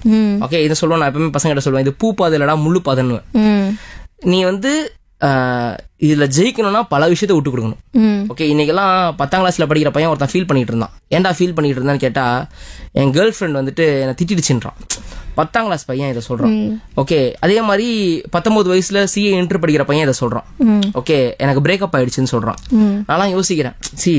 ம் ஓகே இதை சொல்லுவேன் நான் எப்பவுமே பசங்கிட்ட சொல்லுவேன் இது பூ பாதை இல்லடா முள்ளு பாதைன்னு ம் நீ வந்து ஆஹ், இதுல ஜெயிக்கணும்னா பல விஷயத்த விட்டு கொடுக்கணும் ம் ஓகே இன்னைக்கெல்லாம் பத்தாம் கிளாஸ்ல படிக்கிற பையன் ஒருத்தன் ஃபீல் பண்ணிட்டு இருந்தான் ஏன்டா ஃபீல் பண்ணிட்டு இருந்தான்னு கேட்டா என் கேர்ள் ஃப்ரெண்ட் வந்துட்டு என்னை திட்டிடுச்சுன்றான் பத்தாம் கிளாஸ் பையன் இதை சொல்றான் ஓகே அதே மாதிரி பத்தொன்பது வயசுல சிஏ இன்டர் படிக்கிற பையன் இதை சொல்றான் ம் ஓகே எனக்கு பிரேக்கப் ஆயிடுச்சுன்னு சொல்றான் ம் நான்லாம் யோசிக்கிறேன் சி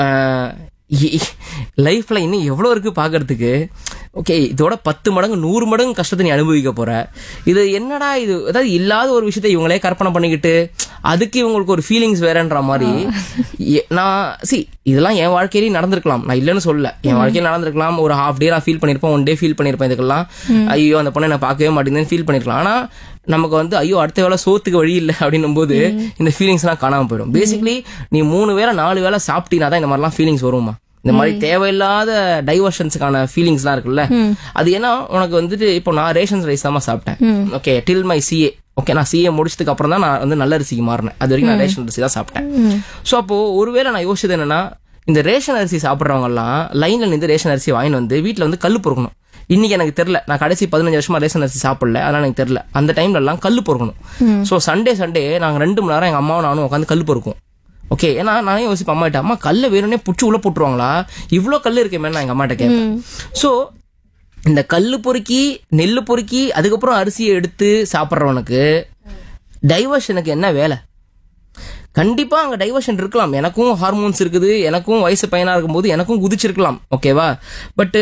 லைஃப்ல இன்னும் எவ்வளவு இருக்கு பாக்குறதுக்கு ஓகே இதோட பத்து மடங்கு நூறு மடங்கு கஷ்டத்தை நீ அனுபவிக்க போற இது என்னடா இது அதாவது இல்லாத ஒரு விஷயத்தை இவங்களே கற்பனை பண்ணிக்கிட்டு அதுக்கு இவங்களுக்கு ஒரு ஃபீலிங்ஸ் வேறன்ற மாதிரி எ- நான் சி இதெல்லாம் என் வாழ்க்கையிலேயே நடந்திருக்கலாம் நான் இல்லைன்னு சொல்லல என் வாழ்க்கையில நடந்திருக்கலாம் ஒரு ஹாஃப் டே நான் ஃபீல் பண்ணிருப்பேன் ஒன் டே ஃபீல் பண்ணிருப்பேன் இதுக்கெல்லாம் ஐயோ அந்த பொண்ணை நான் பார்க்கவே மாட்டேங்குதுன்னு ஃபீல் பண்ணிருக்கலாம் ஆனா நமக்கு வந்து ஐயோ அடுத்த வேளை சோத்துக்கு வழி இல்லை அப்படின்னும் போது இந்த ஃபீலிங்ஸ் எல்லாம் காணாம போயிடும் பேசிக்கலி நீ மூணு வேளை நாலு வேளை சாப்பிட்டீங்கன்னா தான் இந்த மாதிரிலாம் ஃபீலிங்ஸ் வருமா இந்த மாதிரி தேவையில்லாத டைவர்ஷன்ஸுக்கான ஃபீலிங்ஸ்லாம் இருக்குல்ல அது ஏன்னா உனக்கு வந்துட்டு இப்போ நான் ரேஷன் ரைஸ் தான் சாப்பிட்டேன் okay till my CA okay நான் சிஏ முடிச்சதுக்கு அப்புறம் தான் நான் வந்து நல்ல அரிசிக்கு மாறினேன் அது வரைக்கும் நான் ரேஷன் அரிசி தான் சாப்பிட்டேன் ஸோ அப்போ ஒருவேளை நான் யோசிச்சது என்னன்னா இந்த ரேஷன் அரிசி சாப்பிட்றவங்க எல்லாம் லைன்ல நின்று ரேஷன் அரிசி வாங்கிட்டு வந்து வீட்டில் வந்து கல் பொறுக்கணும் இன்னைக்கு எனக்கு தெரியல நான் கடைசி பதினஞ்சு வருஷமா ரேஷன் அரிசி சாப்பிடல அதனால எனக்கு தெரியல அந்த டைம்ல எல்லாம் கல் பொறுக்கணும் ஸோ சண்டே சண்டே நாங்க ரெண்டு மணி நேரம் எங்க அம்மாவும் நானும் உட்காந்து கல் பொறுக்கும் ஓகே ஏன்னா நானே யோசிப்பேன் அம்மாட்ட அம்மா கல்லை வேணும்னே புடிச்சு உள்ள போட்டுருவாங்களா இவ்வளோ கல் இருக்கேமே நான் எங்க அம்மாட்ட கேட்பேன் ஸோ இந்த கல்லு பொறுக்கி நெல்லு பொறுக்கி அதுக்கப்புறம் அரிசியை எடுத்து சாப்பிட்றவனுக்கு டைவர்ஷனுக்கு என்ன வேலை கண்டிப்பா அங்க டைவர்ஷன் இருக்கலாம் எனக்கும் ஹார்மோன்ஸ் இருக்குது எனக்கும் வயசு பையனா இருக்கும்போது எனக்கும் குதிச்சிருக்கலாம் ஓகேவா பட்டு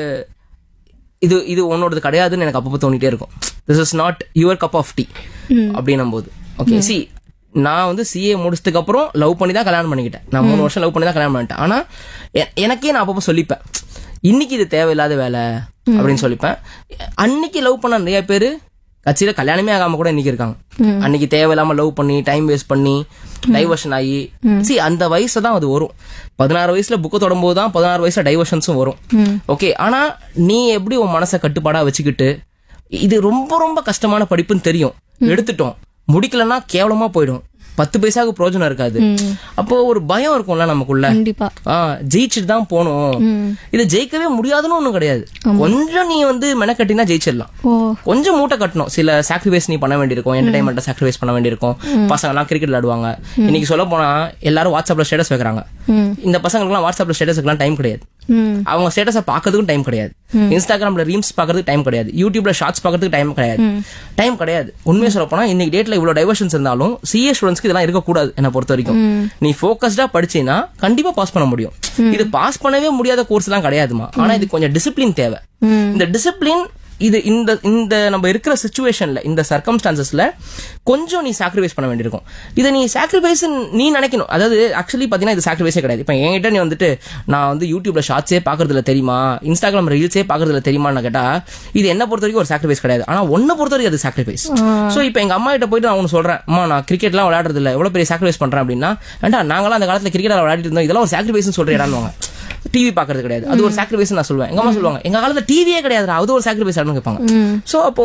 இது இது உன்னோடது கிடையாதுன்னு எனக்கு அப்பப்போ தோணிட்டே இருக்கும் this is not your cup of tea அப்படின்னும் போது ஓகே சி நான் வந்து சிஏ முடிச்சதுக்கு அப்புறம் லவ் பண்ணி தான் கல்யாணம் பண்ணிக்கிட்டேன் நான் மூணு வருஷம் லவ் பண்ணி தான் கல்யாணம் பண்ணிட்டேன் ஆனா எ- எனக்கே நான் அப்பப்போ சொல்லிப்பேன் இன்னைக்கு இது தேவையில்லாத வேலை அப்படின்னு சொல்லிப்பேன் அன்னைக்கு லவ் பண்ண நிறைய பேரு கட்சியில கல்யாணமே ஆகாம கூட இன்னைக்கு இருக்காங்க அன்னைக்கு தேவையில்லாம லவ் பண்ணி டைம் வேஸ்ட் பண்ணி டைவர்ஷன் ஆகி சி அந்த வயசுல தான் அது வரும் பதினாறு வயசுல புக்கு தொடரும் தான் பதினாறு வயசுல டைவர்ஷன்ஸும் வரும் ஓகே ஆனா நீ எப்படி உன் மனசை கட்டுப்பாடா வச்சுக்கிட்டு இது ரொம்ப ரொம்ப கஷ்டமான படிப்புன்னு தெரியும் எடுத்துட்டோம் முடிக்கலன்னா கேவலமா போயிடும் பத்து பைசாவுக்கு பிரயோஜனம் இருக்காது அப்போ ஒரு பயம் இருக்கும்ல நமக்குள்ள கண்டிப்பா ஆ ஜெயிச்சுட்டு தான் போகணும் இது ஜெயிக்கவே முடியாதுன்னு ஒண்ணும் கிடையாது கொஞ்சம் நீ வந்து மெனக்கட்டினா ஜெயிச்சிடலாம் ஓ கொஞ்சம் மூட்டை கட்டணும் சில சாக்ரிஃபைஸ் நீ பண்ண வேண்டியிருக்கும் என்டர்டைன்மெண்ட்டை சாக்ரிஃபைஸ் பண்ண வேண்டியிருக்கும் பசங்க எல்லாம் கிரிக்கெட் விளையாடுவாங்க இன்னைக்கு சொல்ல போனா எல்லாரும் வாட்ஸ்அப்ல ஸ்டேட்டஸ் வைக்கிறாங்க ம் இந்த பசங்களுக்குலாம் வாட்ஸ்அப்ல ஸ்டேட்டஸ் வைக்கலாம் டைம் கிடையாது ம் அவங்க ஸ்டேட்டஸை பார்க்கறதுக்கும் டைம் கிடையாது இன்ஸ்டாகிராம்ல ரீல்ஸ் பார்க்கறதுக்கு டைம் கிடையாது யூடியூப்ல ஷார்ட்ஸ் பார்க்கறதுக்கு டைம் கிடையாது டைம் கிடையாது உண்மையை சொல்ல போனா இன்னைக்கு டேட்ல இவ்வளவு டைவர்ஷன்ஸ் இருந்தாலும் சிஏ ஸ்டூடெண்ட்ஸ்க்கு இதெல்லாம் இருக்கக்கூடாது என்ன பொறுத்த வரைக்கும் நீ ஃபோக்கஸ்டா படிச்சீன்னா கண்டிப்பா பாஸ் பண்ண முடியும் இது பாஸ் பண்ணவே முடியாத கோர்ஸ் எல்லாம் கிடையாதுமா ஆனா இது கொஞ்சம் டிசிப்ளின் தேவை இந்த டிசிப்ளின் இது இந்த இந்த நம்ம இருக்கிற சுச்சுவேஷன்ல இந்த சர்க்கம்ஸ்டான்சஸ்ல கொஞ்சம் நீ சாக்ரிஃபைஸ் பண்ண வேண்டியிருக்கும் இதை நீ சாக்ரிஃபைஸ் நீ நினைக்கணும் அதாவது ஆக்சுவலி பாத்தீங்கன்னா இது சாக்ரிஃபைஸே கிடையாது இப்போ என்கிட்ட நீ வந்துட்டு நான் வந்து யூடியூப்ல ஷார்ட்ஸே பாக்குறதுல தெரியுமா இன்ஸ்டாகிராம் ரீல்ஸே பாக்குறதுல தெரியுமான்னு கேட்டா இது என்ன பொறுத்த வரைக்கும் ஒரு சாக்ரிஃபைஸ் கிடையாது ஆனா ஒன்ன பொறுத்த வரைக்கும் அது சாக்ரிஃபைஸ் சோ இப்போ எங்க அம்மா கிட்ட போயிட்டு நான் ஒன்று சொல்றேன் அம்மா நான் கிரிக்கெட்லாம் விளையாடுறது இல்ல எவ்வளவு பெரிய சாக்ரிஃபைஸ் பண்றேன் அப்படின்னா ஏன்டா நாங்களாம் அந்த காலத்துல கிரிக்கெட் விளையாடிட்டு இருந்தோம் இதெல்லாம் ஒரு சாக்ரிஃபைஸ் சொல்றேன் டிவி பாக்குறது கிடையாது அது ஒரு சாக்ரிஃபைஸ் நான் சொல்லுவேன் எங்க அம்மா சொல்லுவாங்க எங்க காலத்துல டிவியே கிடையாது அது ஒரு சாக்ரிஃபைஸ் கேட்பாங்க சோ அப்போ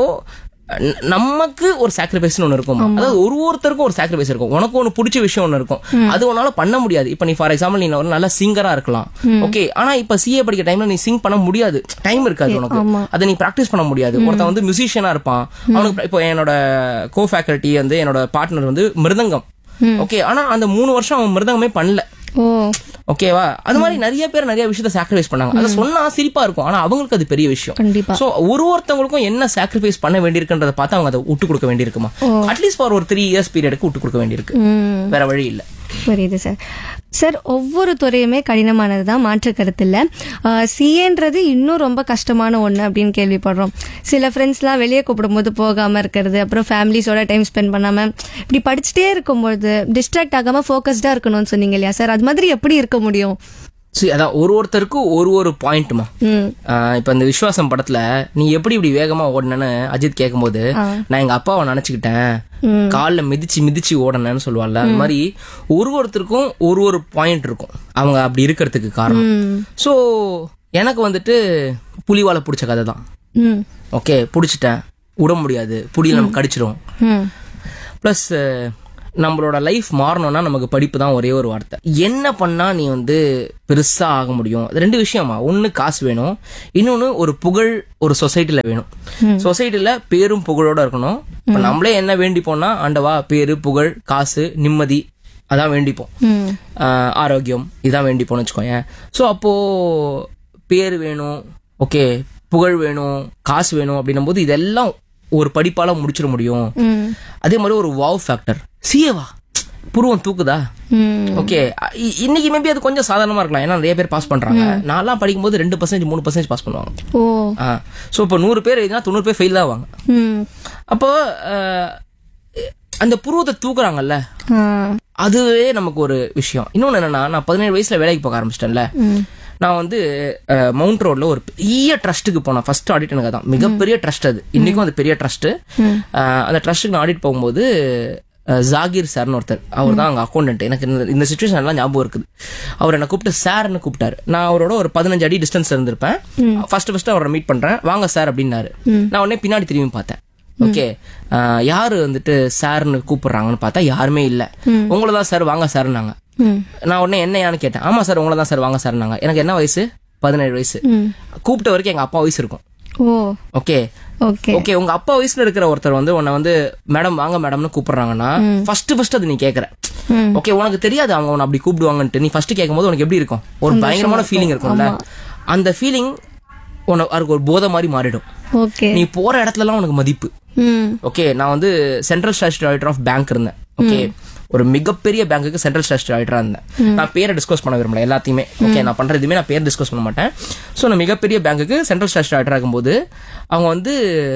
ந- நமக்கு ஒரு சாக்ரிஃபைஸ் ஒன்று இருக்கும் அதாவது ஒரு ஒருத்தருக்கும் ஒரு சாக்ரிஃபைஸ் இருக்கும் உனக்கு ஒன்று பிடிச்ச விஷயம் ஒன்று இருக்கும் அது உன்னால பண்ண முடியாது இப்போ நீ ஃபார் எக்ஸாம்பிள் நீ ஒரு நல்ல சிங்கரா இருக்கலாம் ஓகே ஆனா இப்ப சிஏ படிக்கிற டைம்ல நீ சிங் பண்ண முடியாது டைம் இருக்காது உனக்கு அதை நீ பிராக்டிஸ் பண்ண முடியாது ஒருத்தன் வந்து மியூசிஷியனா இருப்பான் அவனுக்கு இப்போ என்னோட கோ ஃபேக்கல்ட்டி வந்து என்னோட பார்ட்னர் வந்து மிருதங்கம் ஓகே ஆனா அந்த மூணு வருஷம் அவன் மிருதங்கமே பண்ணல ஓ ஓகேவா அது மாதிரி நிறைய பேர் நிறைய விஷயத்த சாக்ரிஃபைஸ் பண்ணாங்க அதை சொன்னா சிரிப்பா இருக்கும் ஆனா அவங்களுக்கு அது பெரிய விஷயம் கண்டிப்பா சோ ஒரு ஒருத்தவங்களுக்கும் என்ன சாக்ரிஃபைஸ் பண்ண வேண்டியிருக்குன்றத பார்த்து அவங்க அதை விட்டு கொடுக்க வேண்டியிருக்குமா அட்லீஸ்ட் ஃபார் ஒரு த்ரீ இயர்ஸ் பீரியடுக்கு விட்டு கொடுக்க வேண்டியிருக்கு ம் வேற வழி இல்ல புரியுது சார் சார் ஒவ்வொரு துறையுமே கடினமானது தான் மாற்று கருத்து இல்லை சிஏன்றது இன்னும் ரொம்ப கஷ்டமான ஒன்று அப்படின்னு கேள்விப்படுறோம் சில ஃப்ரெண்ட்ஸ்லாம் வெளியே கூப்பிடும்போது போகாமல் இருக்கிறது அப்புறம் ஃபேமிலிஸோட டைம் ஸ்பெண்ட் பண்ணாமல் இப்படி படிச்சுட்டே இருக்கும்போது டிஸ்ட்ராக்ட் ஆகாமல் ஃபோக்கஸ்டாக இருக்கணும்னு சொன்னீங்க இல்லையா சார் அது மாதிரி எப்படி இருக்க முடியும் சரி அதான் ஒரு ஒருத்தருக்கும் ஒரு ஒரு பாயிண்ட்மா ம் இப்ப இந்த விஸ்வாசம் படத்துல நீ எப்படி இப்படி வேகமா ஓடினன்னு அஜித் கேட்கும்போது நான் எங்க அப்பாவை நினைச்சுக்கிட்டேன் கால்ல மிதிச்சு மிதிச்சு ஓடனேன்னு சொல்லுவாள்ல அந்த மாதிரி ஒரு ஒருத்தருக்கும் ஒரு ஒரு பாயிண்ட் இருக்கும் அவங்க அப்படி இருக்கிறதுக்கு காரணம் ம் ஸோ எனக்கு வந்துட்டு புலிவாலை பிடிச்ச கதை தான் ம் ஓகே பிடிச்சிட்டேன் விட முடியாது புலி நம்ம கடிச்சிரும் ம் ப்ளஸ் நம்மளோட லைஃப் மாறணும்னா நமக்கு படிப்பு தான் ஒரே ஒரு வார்த்தை என்ன பண்ணா நீ வந்து பெருசா ஆக முடியும் அது ரெண்டு விஷயமா ஒன்னு காசு வேணும் இன்னொன்னு ஒரு புகழ் ஒரு சொசைட்டில வேணும் சொசைட்டில பேரும் புகழோட இருக்கணும் இப்ப நம்மளே என்ன வேண்டிப்போம்னா ஆண்டவா பேரு புகழ் காசு நிம்மதி அதான் வேண்டிப்போம் ம் ஆஹ் ஆரோக்கியம் இதான் வேண்டிப்போம்னு வச்சுக்கோங்க ஸோ அப்போ பேர் வேணும் ஓகே புகழ் வேணும் காசு வேணும் அப்படின்னும் போது இதெல்லாம் ஒரு படிப்பால முடிச்சிட முடியும் ம் அதே மாதிரி ஒரு வாவ் ஃபேக்டர் சிஏவா புருவம் தூக்குதா ம் ஓகே இன்னைக்கு மேபி அது கொஞ்சம் சாதாரணமா இருக்கலாம் ஏன்னா நிறைய பேர் பாஸ் பண்றாங்க நான்லாம் படிக்கும்போது ரெண்டு பர்சன்டேஜ் மூணு பர்சன்டேஜ் பாஸ் பண்ணுவாங்க ஓ ஆ ஸோ இப்போ நூறு பேர் எழுதினா தொண்ணூறு பேர் ஃபெயில் தான் ஆவாங்க ம் அப்போ ஆஹ், அந்த புருவத்தை தூக்குறாங்கல்ல ஆ அதுவே நமக்கு ஒரு விஷயம் இன்னொன்னு என்னன்னா நான் பதினேழு வயசுல வேலைக்கு போக ஆரம்பிச்சிட்டேன்ல நான் வந்து அஹ், மவுண்ட் ரோட்ல ஒரு பெரிய ட்ரஸ்ட்டுக்கு போனேன் ஃபர்ஸ்ட் ஆடிட் எனக்கு தான் மிகப்பெரிய ட்ரஸ்ட் அது இன்னைக்கும் அது பெரிய ட்ரஸ்ட் அந்த ட்ரஸ்ட்டுக்கு நான் ஆடிட் போகும்போது அஹ், ஜாகிர் சார்னு ஒருத்தர் அவர் தான் அங்கே அக்கௌண்டன்ட் எனக்கு இந்த- இந்த சுச்சுவேஷன் எல்லாம் ஞாபகம் இருக்குது அவர் என்னை கூப்பிட்டு சார்னு கூப்பிட்டாரு நான் அவரோட ஒரு பதினஞ்சு அடி டிஸ்டன்ஸ் இருந்திருப்பேன் ஃபர்ஸ்ட் ஃபர்ஸ்ட் அவரை மீட் பண்றேன் வாங்க சார் அப்படின்னாரு நான் உடனே பின்னாடி திரும்பி பார்த்தேன் ஓகே யாரு வந்துட்டு சார்னு கூப்பிடுறாங்கன்னு பார்த்தா யாருமே இல்ல உங்களை தான் சார் வாங்க சார்னாங்க ம் நான் உடனே என்னையான்னு கேட்டேன் ஆமா சார் உங்களை தான் சார் வாங்க சார்னாங்க எனக்கு என்ன வயசு பதினேழு வயசு ம் கூப்பிட்ட வரைக்கும் எங்க அப்பா வயசு இருக்கும் ஓ ஓகே ஓகே ஓகே உங்க அப்பா வயசுல இருக்கிற ஒருத்தர் வந்து உன்னை வந்து மேடம் வாங்க மேடம்னு கூப்பிடுறாங்கன்னா ஃபர்ஸ்ட் ஃபர்ஸ்ட் அது நீ கேக்குற ம். ஓகே உனக்கு தெரியாது அவங்க உன்னை அப்படி கூப்பிடுவாங்கன்ட்டு நீ ஃபர்ஸ்ட் கேட்கும்போது உனக்கு எப்படி இருக்கும் ஒரு பயங்கரமான ஃபீலிங் இருக்கும்ல அந்த ஃபீலிங் உனக்கு அதுக்கு ஒரு போதை மாதிரி மாறிடும் ஓகே நீ போற இடத்துலலாம் உனக்கு மதிப்பு ம் ஓகே நான் வந்து central statutory auditor of bank இருந்தேன் ஓகே ஒரு மிகப்பெரிய பேங்க்குக்கு சென்ட்ரல் ஸ்டாச்சுரி ஆடிட்டரா இருந்தேன் நான் பேரை டிஸ்கஸ் பண்ண விரும்பல எல்லாத்தையுமே ஓகே நான் பண்ற எதுவுமே நான் பேர் டிஸ்கஸ் பண்ண மாட்டேன் ஸோ நான் மிகப்பெரிய பேங்க்குக்கு சென்ட்ரல் ஸ்டாச்சுரி ஆடிட்டர் ஆகும்போது அவங்க வந்து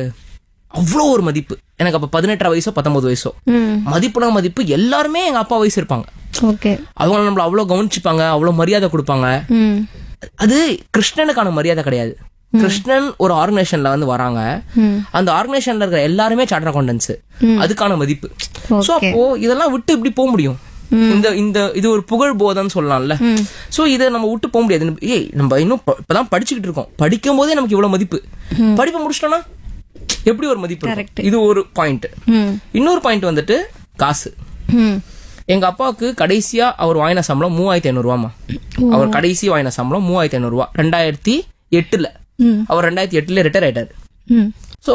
அவ்வளோ ஒரு மதிப்பு எனக்கு அப்போ பதினெட்டரை வயசோ பத்தொன்பது வயசோ ம் மதிப்புனா மதிப்பு எல்லாருமே எங்க அப்பா வயசு இருப்பாங்க ஓகே அவங்க நம்மள அவ்வளோ கவனிச்சுப்பாங்க அவ்வளோ மரியாதை கொடுப்பாங்க ம் அது கிருஷ்ணனுக்கான மரியாதை கிடையாது கிருஷ்ணன் ஒரு ஆர்கனைசேஷன்ல வந்து வராங்க ம் அந்த ஆர்கனைசேஷன்ல இருக்கிற எல்லாருமே சார்ட்டர் அக்கௌண்டன்ஸ் அதுக்கான மதிப்பு சோ Okay. அப்போ இதெல்லாம் விட்டு இப்படி போக முடியும் இந்த இந்த இது ஒரு புகழ் போதன்னு சொல்லலாம்ல சோ இதை நம்ம விட்டு போக முடியாது ஏய் நம்ம இன்னும் ப- இப்பதான் படிச்சுக்கிட்டு இருக்கோம் படிக்கும் போதே நமக்கு இவ்வளவு மதிப்பு படிப்பை முடிச்சிட்டோம்னா எப்படி ஒரு மதிப்பு இருக்கும்? Correct. இது ஒரு பாயிண்ட் ம் இன்னொரு பாயிண்ட் வந்துட்டு காசு ம் எங்க அப்பாவுக்கு கடைசியா அவர் வாங்கின சம்பளம் மூவாயிரத்தி ஐநூறுவாமா அவர் கடைசி வாங்கின சம்பளம் மூவாயிரத்தி ஐநூறுவா ரெண்டாயிரத்தி எட்டுல ம். அவர் ரெண்டாயிரத்தி எட்டுல ரிட்டையர் ஆயிட்டாரு ம் ஸோ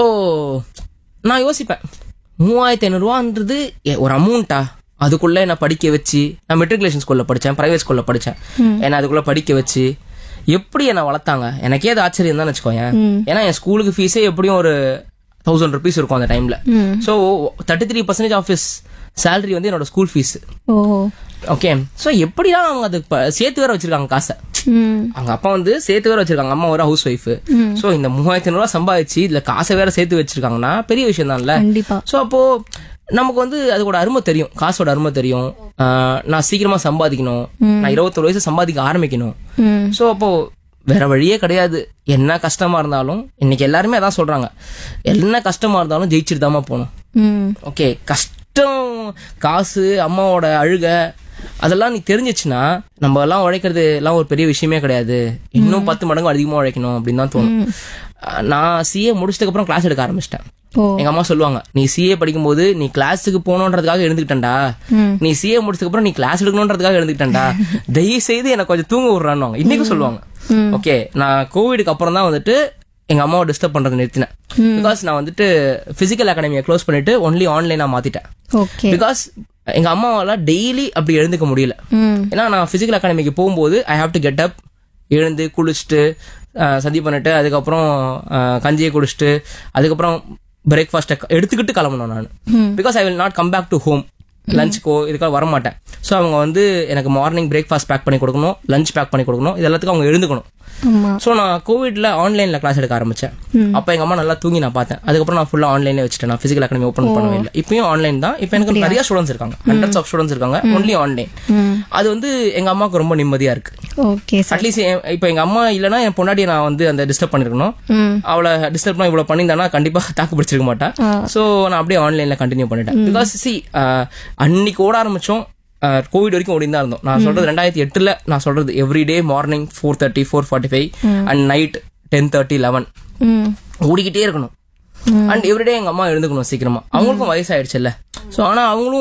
நான் யோசிப்பேன் மூவாயிரத்தி ஐநூறுரூவான்றது ஒரு அமௌண்ட்டா அதுக்குள்ள என்ன படிக்க வச்சு நான் மெட்ரிகுலேஷன் ஸ்கூல்ல படித்தேன் பிரைவேட் ஸ்கூல்ல படித்தேன் என்ன அதுக்குள்ள படிக்க வச்சு எப்படி என்னை வளர்த்தாங்க எனக்கே அது ஆச்சரியம் தான் வச்சுக்கோங்க ஏன்னா என் ஸ்கூலுக்கு ஃபீஸே எப்படியும் ஒரு தௌசண்ட் ருபீஸ் இருக்கும் அந்த டைம்ல so thirty three percentage of his salary வந்து என்னோட school fees oh okay so எப்படிதான் அவங்க அது ப- சேர்த்து வேற வச்சிருக்காங்க காசை ம் அவங்க அப்பா வந்து சேர்த்து வேற வச்சிருக்காங்க அம்மா ஒரு ஹவுஸ் ஒய்ஃப் சோ இந்த மூவாயிரத்தி ஐநூறுவா சம்பாதிச்சு இதுல காசை வேற சேர்த்து வச்சிருக்காங்கன்னா பெரிய விஷயம் தான்ல கண்டிப்பா சோ அப்போ நமக்கு வந்து அதோட அருமை தெரியும் காசோட அருமை தெரியும் ஆஹ் நான் சீக்கிரமா சம்பாதிக்கணும் நான் இருபத்தொரு வயசு சம்பாதிக்க ஆரம்பிக்கணும் ம் சோ அப்போ வேற வழியே கிடையாது என்ன கஷ்டமா இருந்தாலும் இன்னைக்கு எல்லாருமே அதான் சொல்றாங்க என்ன கஷ்டமா இருந்தாலும் ஜெயிச்சுட்டு தாமா போகணும் ம் ஓகே கஷ்டம் காசு அம்மாவோட அழுக அதெல்லாம் நீ தெரிஞ்சிச்சுன்னா நம்ம எல்லாம் உழைக்கிறது எல்லாம் ஒரு பெரிய விஷயமே கிடையாது இன்னும் பத்து மடங்கு அதிகமா உழைக்கணும் அப்படின்னு தான் தோணும் அஹ் நான் சிஏ முடிச்சதுக்கு அப்புறம் கிளாஸ் எடுக்க ஆரம்பிச்சிட்டேன் ஓ எங்க அம்மா சொல்லுவாங்க நீ சிஏ படிக்கும்போது நீ கிளாஸுக்கு போகணுன்றதுக்காக எழுந்துக்கிட்டேன்டா ம். நீ சிஏ முடிச்சதுக்கு அப்புறம் நீ கிளாஸ் எடுக்கணுன்றதுக்காக எழுந்துக்கிட்டேன்டா தயவு செய்து எனக்கு கொஞ்சம் தூங்க விடுறான்னு இன்னைக்கும் சொல்லுவாங்க ஓகே நான் கோவிடுக்கு அப்புறம் தான் வந்துட்டு எங்க அம்மாவை டிஸ்டர்ப் பண்றது நிறுத்தினேன் பிகாஸ் நான் வந்துட்டு பிசிக்கல் அகாடமியை க்ளோஸ் பண்ணிட்டு ஒன்லி ஆன்லைனா மாத்திட்டேன் ஓகே பிகாஸ் எங்க அம்மாவால டெய்லி அப்படி எழுந்துக்க முடியல ம் ஏன்னா நான் பிசிக்கல் அகாடமிக்கு போகும்போது I have to get up எழுந்து குளிச்சுட்டு அஹ், சதி பண்ணிட்டு அதுக்கப்புறம் அஹ், கஞ்சியை குடிச்சிட்டு அதுக்கப்புறம் பிரேக்ஃபாஸ்ட்டை எடுத்துக்கிட்டு கிளம்பணும் நான் because I will not come back to home லஞ்சுக்கோ இதுக்காக வர மாட்டேன் ஸோ அவங்க வந்து எனக்கு மார்னிங் பிரேக்ஃபாஸ்ட் பேக் பண்ணி கொடுக்கணும் லஞ்ச் பேக் பண்ணி கொடுக்கணும் இது எல்லாத்துக்கும் அவங்க எழுந்துக்கணும் ஆமா ஸோ நான் கோவிட்ல ஆன்லைன்ல கிளாஸ் எடுக்க ஆரம்பிச்சேன் அப்போ எங்க அம்மா நல்லா தூங்கி நான் பார்த்தேன் அதுக்கப்புறம் நான் ஃபுல்லா ஆன்லைன்ல வச்சுட்டேன் நான் பிசிக்கல் அகாடமி ஓப்பன் பண்ணவே இல்லை இப்பயும் ஆன்லைன் தான் இப்போ எனக்கு நிறைய ஸ்டூடெண்ட்ஸ் இருக்காங்க ஹண்ட்ரட்ஸ் ஆஃப் ஸ்டூடெண்ட்ஸ் இருக்காங்க ஒன்லி ஆன்லைன் ம் அது வந்து எங்க அம்மாவுக்கு ரொம்ப நிம்மதியா இருக்கு ஓகே சார் அட்லீஸ்ட் இப்போ எங்க அம்மா இல்லைன்னா என் பொண்டாட்டி நான் வந்து அந்த டிஸ்டர்ப் பண்ணிருக்கணும் ம் அவளை டிஸ்டர்ப் பண்ண இவ்வளவு பண்ணியிருந்தானா கண்டிப்பா தாக்கு பிடிச்சிருக்க மாட்டா சோ நான் அப்படியே ஆன்லைன்ல கண்டினியூ பண்ணிட்டேன் பிகாஸ் சி அன்னைக்கு ஓட ஆரம்பிச்சோம் கோவிட் வரைக்கும் ஓடி தான் இருந்தோம் நான் சொல்றது ரெண்டாயிரத்தி எட்டுல நான் சொல்றது every day morning four thirty four forty five and night ten thirty eleven ம் ஓடிக்கிட்டே இருக்கணும் அண்ட் எவ்ரிடே எங்க அம்மா எழுந்துக்கணும் சீக்கிரமா அவங்களுக்கும் வயசாயிடுச்சுல்ல சோ ஆனா அவங்களும்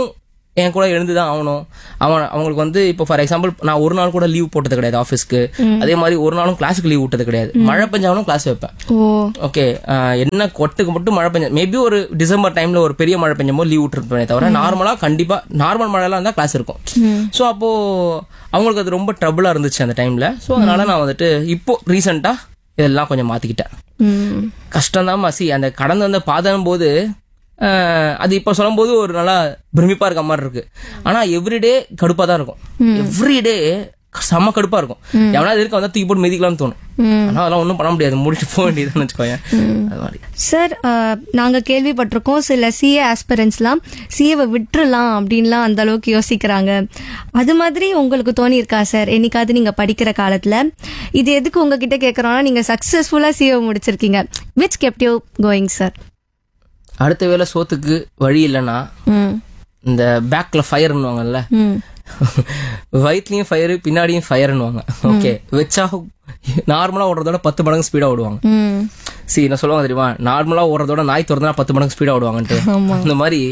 என் கூட எழுந்து தான் ஆகணும் அவன் அவங்களுக்கு வந்து இப்போ ஃபார் எக்ஸாம்பிள் நான் ஒரு நாள் கூட லீவ் போட்டது கிடையாது ஆஃபீஸ்க்கு அதே மாதிரி ஒரு நாளும் கிளாஸுக்கு லீவ் விட்டது கிடையாது மழை பெஞ்சாலும் கிளாஸ் வைப்பேன் ஓ ஓகே என்ன கொட்டுக்கு மட்டும் மழை பெஞ்ச மேபி ஒரு டிசம்பர் டைம்ல ஒரு பெரிய மழை பெஞ்சமோ லீவ் விட்டுருப்பேனே தவிர நார்மலா கண்டிப்பா நார்மல் மழைலாம் இருந்தா கிளாஸ் இருக்கும் ஸோ அப்போ அவங்களுக்கு அது ரொம்ப ட்ரபிளா இருந்துச்சு அந்த டைம்ல ஸோ அதனால நான் வந்துட்டு இப்போ ரீசெண்டா இதெல்லாம் கொஞ்சம் மாத்திக்கிட்டேன் ம் கஷ்டம் தான் சி அந்த கடந்து வந்த பாதம் போது அஹ், அது இப்போ சொல்லும்போது ஒரு நல்லா பிரமிப்பா இருக்க மாதிரி இருக்கு ஆனா எவ்ரிடே கடுப்பா தான் இருக்கும் எவ்ரிடே செம்ம கடுப்பா இருக்கும் எவனா இருக்க வந்தா தூக்கி போட்டு மிதிக்கலாம்னு தோணும் ஆனா அதெல்லாம் ஒன்றும் பண்ண முடியாது முடிச்சு போக வேண்டியதுன்னு வச்சுக்கோங்க அது மாதிரி சார் நாங்கள் கேள்விப்பட்டிருக்கோம் சில சிஏ ஆஸ்பிரன்ஸ்லாம் சிஏவை விட்டுறலாம் அப்படின்லாம் அந்த அளவுக்கு யோசிக்கிறாங்க அது மாதிரி உங்களுக்கு தோணியிருக்கா சார் என்னைக்காவது நீங்கள் படிக்கிற காலத்தில் இது எதுக்கு உங்ககிட்ட கேட்குறோன்னா நீங்கள் சக்ஸஸ்ஃபுல்லாக சிஏவை முடிச்சிருக்கீங்க which kept you going sir அடுத்த வேளை சோத்துக்கு வழி இல்லைன்னா ம் இந்த பேக்ல ஃபயர்னுவாங்கல்ல ம் வயிற்றுலயும் ஃபயர் பின்னாடியும் ஃபயர்னுவாங்க ஓகே வச்சா நார்மலா ஓடுறதோட பத்து மடங்கு ஸ்பீடா ஓடுவாங்க ம் சரி நான் சொல்லுவாங்க தெரியுமா நார்மலா ஓடுறதோட நாய் திறந்தா பத்து மடங்கு ஸ்பீடா ஓடுவாங்கன்ட்டு ஆமா. அந்த மாதிரி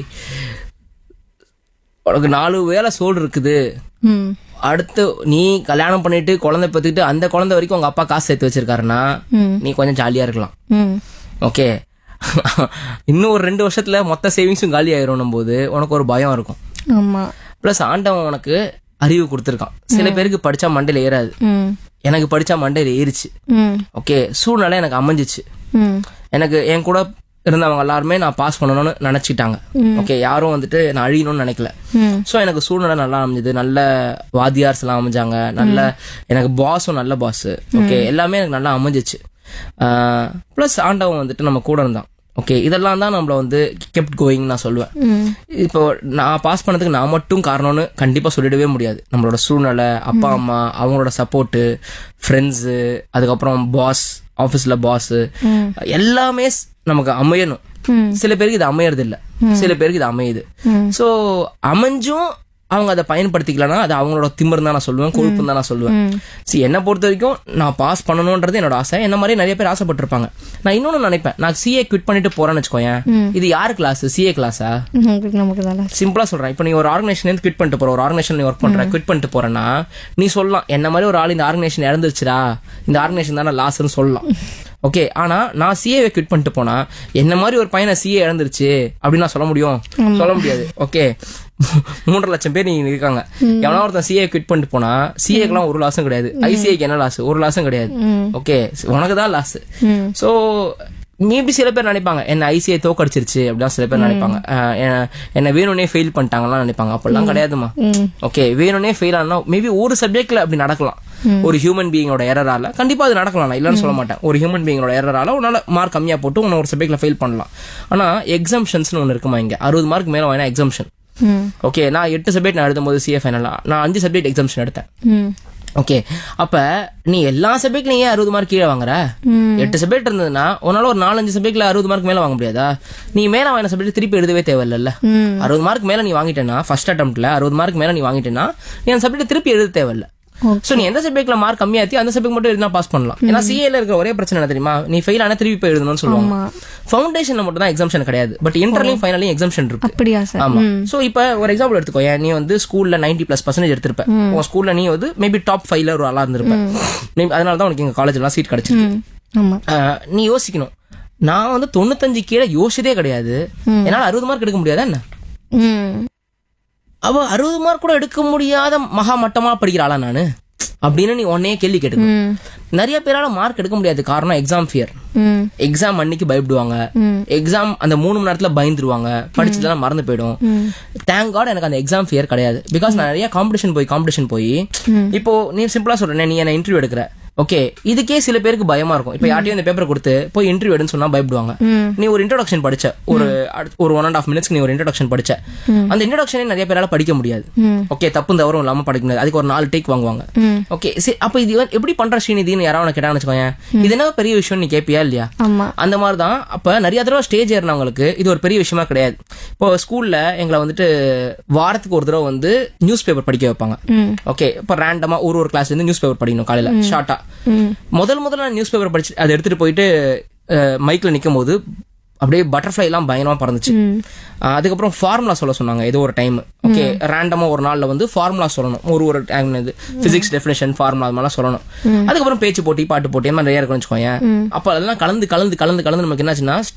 உனக்கு நாலு வேலை சோல் இருக்குது ம் அடுத்து நீ கல்யாணம் பண்ணிட்டு குழந்தை பெற்றுக்கிட்டு அந்த குழந்தை வரைக்கும் உங்க அப்பா காசு சேர்த்து வச்சிருக்காருன்னா ம். நீ கொஞ்சம் ஜாலியா இருக்கலாம் ம் ஓகே இன்னும் ஒரு ரெண்டு வருஷத்துல மொத்த சேவிங்ஸும் காலி ஆயிரும் போது உனக்கு ஒரு பயம் இருக்கும் ஆமாம் ப்ளஸ் ஆண்டவன் உனக்கு அறிவு கொடுத்துருக்கான் சில பேருக்கு படிச்சா மண்டையில ஏறாது ம் எனக்கு படிச்சா மண்டையில ஏறிச்சு ம் ஓகே சூழ்நிலை எனக்கு அமைஞ்சிச்சு ம் எனக்கு என் கூட இருந்தவங்க எல்லாருமே நான் பாஸ் பண்ணணும்னு நினைச்சிட்டாங்க ஓகே யாரும் வந்துட்டு நான் அழியணும்னு நினைக்கல ம் ஸோ எனக்கு சூழ்நிலை நல்லா அமைஞ்சது நல்ல வாத்தியார்ஸ் எல்லாம் அமைஞ்சாங்க நல்ல எனக்கு பாஸும் நல்ல பாஸ் ஓகே எல்லாமே எனக்கு நல்லா அமைஞ்சிச்சு ப்ளஸ் ஆண்டவன் வந்துட்டு நம்ம கூட இருந்தான் ஓகே இதெல்லாம் தான் நம்மள வந்து கெப்ட் கோயிங் நான் சொல்லுவேன் ம் இப்போ நான் பாஸ் பண்ணதுக்கு நான் மட்டும் காரணம்னு கண்டிப்பா சொல்லிடவே முடியாது நம்மளோட சூழ்நிலை அப்பா அம்மா அவங்களோட சப்போர்ட்டு ஃப்ரெண்ட்ஸு அதுக்கப்புறம் பாஸ் ஆஃபீஸ்ல பாஸ் எல்லாமே ஸ்- நமக்கு அமையணும் ம். சில பேருக்கு இது அமையறது இல்ல சில பேருக்கு இது அமையுது ம். சோ அமைஞ்சும் அவங்க அதை பயன்படுத்திக்கலனா அது அவங்களோட திமிர் தான் நான் சொல்லுவேன் கொழுப்பு தான் நான் சொல்லுவேன் சரி என்னை பொறுத்த வரைக்கும் நான் பாஸ் பண்ணணும்ன்றது என்னோட ஆசை என்ன மாதிரி நிறைய பேர் ஆசைப்பட்டிருப்பாங்க நான் இன்னொன்னு நினைப்பேன் நான் சிஏ குவிட் பண்ணிட்டு போறேன்னு வச்சுக்கோயேன் இது யார் கிளாஸ் சிஏ கிளாஸா உங்களுக்கு நமக்கு நல்லா சிம்பிளா சொல்றேன் இப்போ நீ ஒரு ஆர்கனைசேஷன் குவிட் பண்ணிட்டு போற ஒரு ஆர்கனைசேஷன் நீ ஒர்க் பண்ற குவிட் பண்ணிட்டு போறேன்னா நீ சொல்லலாம் என்ன மாதிரி ஒரு ஆள் இந்த ஆர்கனைசேஷன் இறந்துருச்சுடா இந்த ஆர்கனைசேஷன் தானே லாஸ்ன்னு சொல்லலாம் ஓகே ஆனா நான் சிஏவை குவிட் பண்ணிட்டு போனா என்ன மாதிரி ஒரு பையனை சிஏ இறந்துருச்சு அப்படின்னு நான் சொல்ல முடியும் சொல்ல முடியாது ஓகே மூன்றரை லட்சம் பேர் நீங்க இருக்காங்க எவனா ஒருத்தன் சிஏ குவிட் பண்ணிட்டு போனா சிஏக்கெல்லாம் ஒரு லாஸும் கிடையாது ஐசிஐக்கு என்ன லாஸ் ஒரு லாஸும் கிடையாது ஓகே உனக்கு தான் லாஸ் சோ மேபி சில பேர் நினைப்பாங்க என்ன ஐசிஐ தோக்கடிச்சிருச்சு அப்படிலாம் சில பேர் நினைப்பாங்க அஹ் என்ன- என்ன வேணும்னே ஃபெயில் பண்ணிட்டாங்கலாம் நினைப்பாங்க அப்படிலாம் கிடையாதுமா ஓகே வேணும்னே ஃபெயில் ஆனா மேபி ஒரு சப்ஜெக்ட்ல அப்படி நடக்கலாம் ஒரு ஹியூமன் பீயிங்கோட எரரால கண்டிப்பா அது நடக்கலாம் நான் இல்லைன்னு சொல்ல மாட்டேன் ஒரு ஹியூமன் பீயிங்கோட எரரால உன்னால மார்க் கம்மியா போட்டு உன்னை ஒரு சப்ஜெக்ட்ல ஃபெயில் பண்ணலாம் ஆனா எக்ஸாம்ஷன்ஸ்னு ஒன்று இருக்குமா இங்க அறுபது மார்க் மேல வாங்கினா எக்ஸாம்ஷன் ம் ஓகே நான் எட்டு சப்ஜெக்ட் நான் எழுதும்போது சிஏ ஃபைனலா நான் அஞ்சு சப்ஜெக்ட் எக்ஸாம்ஷன் எடுத்தேன் ம் ஓகே அப்ப நீ எல்லா சப்ஜெக்ட்லயும் ஏன் அறுபது மார்க் கீழே வாங்குற எட்டு சப்ஜெக்ட் இருந்ததுன்னா உன்னால ஒரு நாலஞ்சு சப்ஜெக்ட்ல அறுபது மார்க் மேல வாங்க முடியாதா நீ மேல வாங்கின சப்ஜெக்ட் திருப்பி எழுதவே தேவையில்ல அறுபது மார்க் மேல நீ வாங்கிட்டேன்னா ஃபர்ஸ்ட் அட்டம்ப்ட்ல அறுபது மார்க் மேல நீ வாங்கிட்டேன்னா நீ அந்த சப்ஜெக்ட் திருப்பி எழுத தேவையில்ல சோ நீ எந்த சப்ஜெக்ட்ல மார்க் கம்மியாத்தி அந்த சப்ஜெக்ட் மட்டும் எழுதினா பாஸ் பண்ணலாம் ஏன்னா சிஏல இருக்கிற ஒரே பிரச்சனை என்ன தெரியுமா நீ ஃபெயில் ஆனா திருப்பி போய் எழுதணும்னு சொல்லுவாங்க ஃபவுண்டேஷன்ல மட்டும் தான் எக்ஸாம்ஷன் கிடையாது பட் இன்டர்லையும் ஃபைனலையும் எக்ஸாம்ஷன் இருக்கு அப்படியா சார் ஆமா சோ இப்ப ஒரு எக்ஸாம்பிள் எடுத்துக்கோ ஏன் நீ வந்து ஸ்கூல்ல 90 பிளஸ் பர்சன்டேஜ் எடுத்திருப்ப உன் ஸ்கூல்ல நீ வந்து மேபி டாப் ஃபைவ்ல ஒரு ஆளா இருந்திருப்ப மேபி அதனால தான் உனக்கு எங்க காலேஜ்ல சீட் கிடைச்சிருக்கு ம் ஆமா ஆஹ், நீ யோசிக்கணும் நான் வந்து தொண்ணூத்தஞ்சு கீழே யோசிச்சதே கிடையாது என்னால அறுபது மார்க் எடுக்க முடியாதா என்ன ம் அவ அறுபது மார்க் கூட எடுக்க முடியாத மகா மட்டமா படிக்கிற ஆளா நானு அப்படின்னு நீ உன்னையே கேள்வி கேட்டுக்கணும் ம் நிறைய பேரால மார்க் எடுக்க முடியாது காரணம் எக்ஸாம் ஃபியர் ம் எக்ஸாம் அன்னைக்கு பயப்படுவாங்க எக்ஸாம் அந்த மூணு மணி நேரத்துல பயந்துருவாங்க படிச்சதெல்லாம் மறந்து போயிடும் தேங்க் காட் எனக்கு அந்த எக்ஸாம் ஃபியர் கிடையாது பிகாஸ் நான் நிறைய காம்படிஷன் போய் காம்படிஷன் போய் இப்போ நீ சிம்பிளா சொல்றேன் நீ என்ன இன்டர்வியூ எடுக்கிற ஓகே இதுக்கே சில பேருக்கு பயமா இருக்கும் இப்போ யார்ட்டையும் இந்த பேப்பர் கொடுத்து போய் இன்டர்வியூ எடுன்னு சொன்னா பயப்படுவாங்க நீ ஒரு இன்ட்ரோடக்ஷன் படிச்ச ஒரு அடுத்த- ஒரு ஒன் அண்ட் ஆஃப் மினிட்ஸ்க்கு நீ ஒரு இன்ட்ரோடக்ஷன் படிச்ச அந்த இன்ட்ரோடக்ஷனே நிறைய பேரால படிக்க முடியாது ஓகே தப்பு தவறும் இல்லாம படிக்க முடியாது அதுக்கு ஒரு நாலு டேக் வாங்குவாங்க ஓகே சரி அப்ப இது வந்து எப்படி பண்ற ஸ்ரீநிதினு யாராவது கேட்டாங்கன்னு வச்சுக்கோங்க இது என்ன பெரிய விஷயம் நீ கேப்பியா இல்லையா ஆமா அந்த மாதிரி தான் அப்ப நிறைய தடவை ஸ்டேஜ் ஏறினவங்களுக்கு இது ஒரு பெரிய விஷயமா கிடையாது இப்போ ஸ்கூல்ல எங்களை வந்துட்டு வாரத்துக்கு ஒரு தடவை வந்து நியூஸ் பேப்பர் படிக்க வைப்பாங்க ஓகே இப்போ ரேண்டமா ஒரு ஒரு கிளாஸ்ல இருந்து நியூஸ் பேப்பர் படிக்கணும் காலையில ஷார்ட்டா முதல் முதல்ல நான் நியூஸ் பேப்பர் படிச்சு அதை எடுத்துட்டு போயிட்டு மைக்ல நிக்கும் போது அப்படியே பட்டர்ஃப்ளை எல்லாம் பயங்கரமா பறந்துச்சு ஆஹ் அதுக்கப்புறம் ஃபார்முலா சொல்ல சொன்னாங்க ஏதோ ஒரு டைம் ஓகே ரேண்டமா ஒரு நாள்ல வந்து ஃபார்முலா சொல்லணும் ஒரு ஒரு டைம் இது பிசிக்ஸ் டெஃபினேஷன் ஃபார்முலா அது மாதிரிலாம் சொல்லணும் அதுக்கப்புறம் பேச்சு போட்டி பாட்டு போட்டி அந்த மாதிரி நிறைய இருக்குன்னு வச்சுக்கோங்க அப்ப அதெல்லாம் கலந்து கலந்து கலந்து கலந்து நமக்கு என்னாச்சுன்னா